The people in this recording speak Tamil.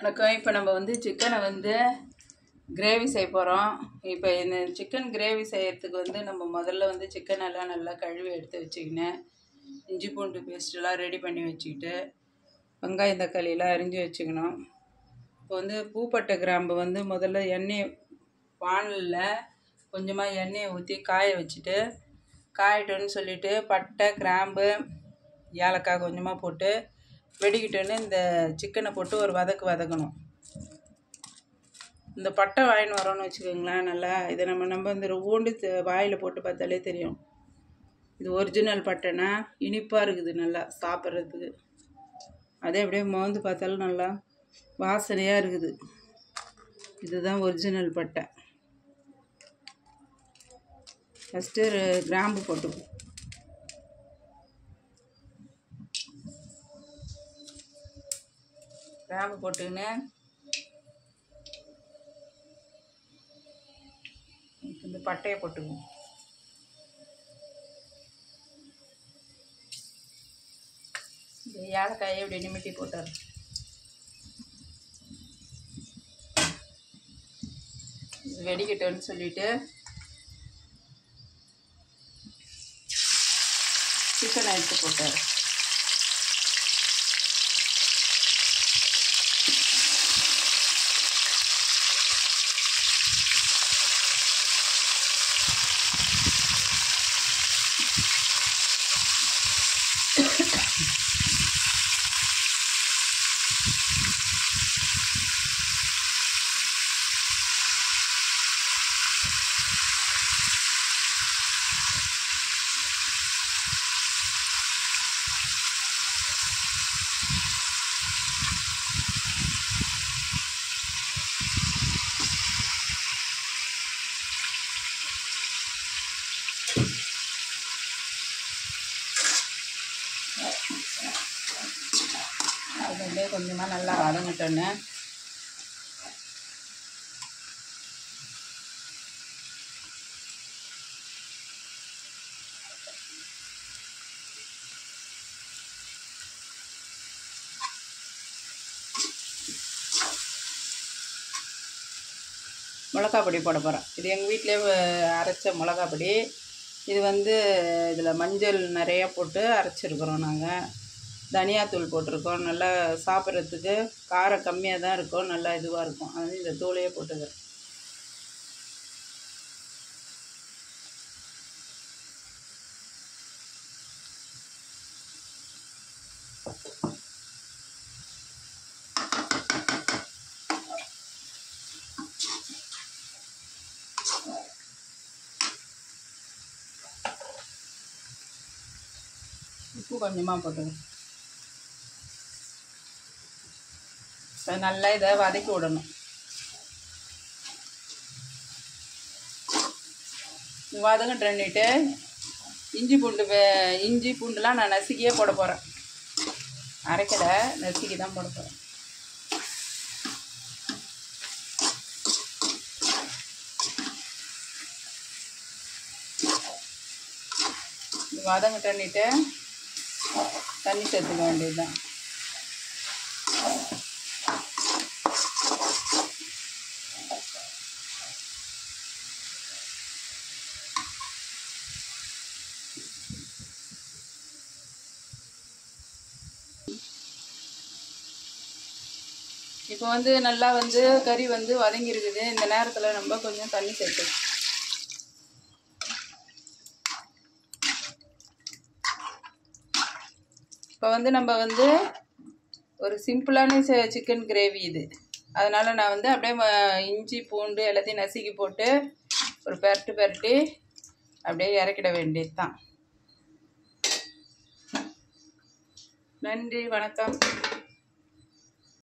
வணக்கம் இப்போ நம்ம வந்து சிக்கனை வந்து கிரேவி செய்ய போகிறோம் இப்போ இந்த சிக்கன் கிரேவி செய்யறதுக்கு வந்து நம்ம முதல்ல வந்து சிக்கன் எல்லாம் நல்லா கழுவி எடுத்து வச்சுக்கினேன் இஞ்சி பூண்டு பேஸ்ட்டெல்லாம் ரெடி பண்ணி வச்சுக்கிட்டு வெங்காயம் தக்காளியெல்லாம் அரிஞ்சு வச்சுக்கணும் இப்போ வந்து பூப்பட்டை கிராம்பு வந்து முதல்ல எண்ணெய் வானலில் கொஞ்சமாக எண்ணெயை ஊற்றி காய வச்சுட்டு காயட்டுன்னு சொல்லிட்டு பட்டை கிராம்பு ஏலக்காய் கொஞ்சமாக போட்டு வெடிக்கிட்டோன்னு இந்த சிக்கனை போட்டு ஒரு வதக்கு வதக்கணும் இந்த பட்டை வாங்கின்னு வரோன்னு வச்சுக்கோங்களேன் நல்லா இதை நம்ம நம்ம இந்த ஊண்டு வாயில் போட்டு பார்த்தாலே தெரியும் இது ஒரிஜினல் பட்டைனா இனிப்பாக இருக்குது நல்லா சாப்பிட்றதுக்கு அதே அப்படியே மோந்து பார்த்தாலும் நல்லா வாசனையாக இருக்குது இதுதான் ஒரிஜினல் பட்டை ஃபஸ்ட்டு கிராம்பு போட்டுப்போம் கிராம்பு போட்டுக்கின்னு இந்த பட்டையை போட்டுக்குவோம் இந்த ஏலக்காயை இப்படி நிமிட்டி போட்டார் இது வெடிக்கட்டும்னு சொல்லிட்டு சிக்கனை எடுத்து போட்டார் அது அப்படியே கொஞ்சமாக நல்லா வதங்கட்டோன்னு மிளகா பொடி போட போகிறேன் இது எங்கள் வீட்டிலே அரைச்ச மிளகா பொடி இது வந்து இதில் மஞ்சள் நிறையா போட்டு அரைச்சிருக்கிறோம் நாங்கள் தனியாத்தூள் போட்டிருக்கோம் நல்லா சாப்பிட்றதுக்கு காரம் கம்மியாக தான் இருக்கும் நல்லா இதுவாக இருக்கும் அது இந்த தூளையே போட்டுக்கிறேன் உப்பு கொஞ்சமாக போட்டுக்கணும் அது நல்லா இதை வதக்கி விடணும் வதங்கிட்டு இஞ்சி பூண்டு வே- இஞ்சி பூண்டுலாம் நான் நசுக்கியே போட போகிறேன் அரைக்கலை நசுக்கி தான் போட போகிறேன் வதங்கிட்டன்னிட்டு தண்ணி சேர்த்துக்க வேண்டியது தான் இப்போ வந்து நல்லா வந்து கறி வந்து வதங்கிருக்குது இந்த நேரத்தில் நம்ம கொஞ்சம் தண்ணி சேர்த்துக்கலாம் இப்போ வந்து நம்ம வந்து ஒரு சிம்பிளான சிக்கன் கிரேவி இது அதனால் நான் வந்து அப்படியே ம- இஞ்சி பூண்டு எல்லாத்தையும் நசுக்கி போட்டு ஒரு பெரட்டு பெரட்டி அப்படியே இறக்கிட வேண்டியது தான் நன்றி வணக்கம்